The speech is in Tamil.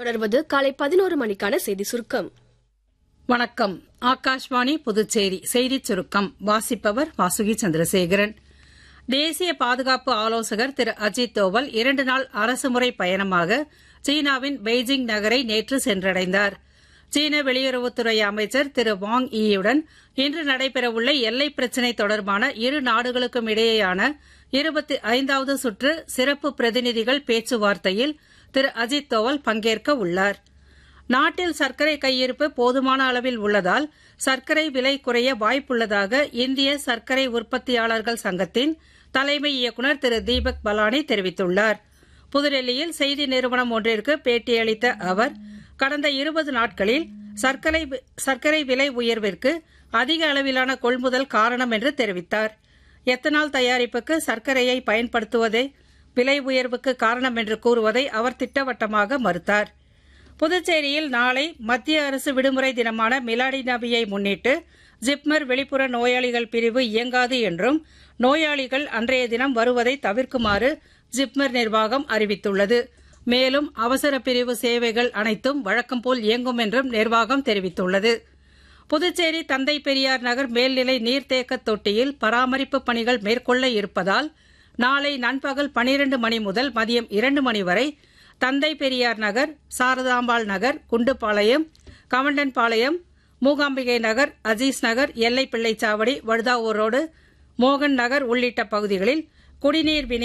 தொடர்வது காலை பதினோரு மணிக்கான செய்தி சுருக்கம் வணக்கம் ஆகாஷ்வாணி புதுச்சேரி செய்திச் சுருக்கம் வாசிப்பவர் வாசுகி சந்திரசேகரன் தேசிய பாதுகாப்பு ஆலோசகர் திரு அஜித் தோவல் இரண்டு நாள் அரசுமுறை பயணமாக சீனாவின் பெய்ஜிங் நகரை நேற்று சென்றடைந்தார் சீன வெளியுறவுத்துறை அமைச்சர் திரு வாங் ஈயுடன் இன்று நடைபெறவுள்ள எல்லை பிரச்சினை தொடர்பான இரு நாடுகளுக்கும் இடையேயான இருபத்தி ஐந்தாவது சுற்று சிறப்பு பிரதிநிதிகள் பேச்சுவார்த்தையில் திரு அஜித் தோவல் பங்கேற்க உள்ளார் நாட்டில் சர்க்கரை கையிருப்பு போதுமான அளவில் உள்ளதால் சர்க்கரை விலை குறைய வாய்ப்புள்ளதாக இந்திய சர்க்கரை உற்பத்தியாளர்கள் சங்கத்தின் தலைமை இயக்குநர் திரு தீபக் பலானி தெரிவித்துள்ளார் புதுடெல்லியில் செய்தி நிறுவனம் ஒன்றிற்கு பேட்டியளித்த அவர் கடந்த இருபது நாட்களில் சர்க்கரை சர்க்கரை விலை உயர்விற்கு அதிக அளவிலான கொள்முதல் காரணம் என்று தெரிவித்தார் எத்தனால் தயாரிப்புக்கு சர்க்கரையை பயன்படுத்துவதே விலை உயர்வுக்கு காரணம் என்று கூறுவதை அவர் திட்டவட்டமாக மறுத்தார் புதுச்சேரியில் நாளை மத்திய அரசு விடுமுறை தினமான மிலாடி நபியை முன்னிட்டு ஜிப்மர் வெளிப்புற நோயாளிகள் பிரிவு இயங்காது என்றும் நோயாளிகள் அன்றைய தினம் வருவதை தவிர்க்குமாறு ஜிப்மர் நிர்வாகம் அறிவித்துள்ளது மேலும் அவசர பிரிவு சேவைகள் அனைத்தும் வழக்கம்போல் இயங்கும் என்றும் நிர்வாகம் தெரிவித்துள்ளது புதுச்சேரி தந்தை பெரியார் நகர் மேல்நிலை நீர்த்தேக்க தொட்டியில் பராமரிப்பு பணிகள் மேற்கொள்ள இருப்பதால் நாளை நண்பகல் பனிரண்டு மணி முதல் மதியம் இரண்டு மணி வரை தந்தை பெரியார் நகர் சாரதாம்பாள் நகர் குண்டுபாளையம் கவண்டன்பாளையம் மூகாம்பிகை நகர் அஜீஸ் நகர் எல்லை பிள்ளைச்சாவடி வழுதாவூர் ரோடு மோகன் நகர் உள்ளிட்ட பகுதிகளில் குடிநீர் விநியோகம்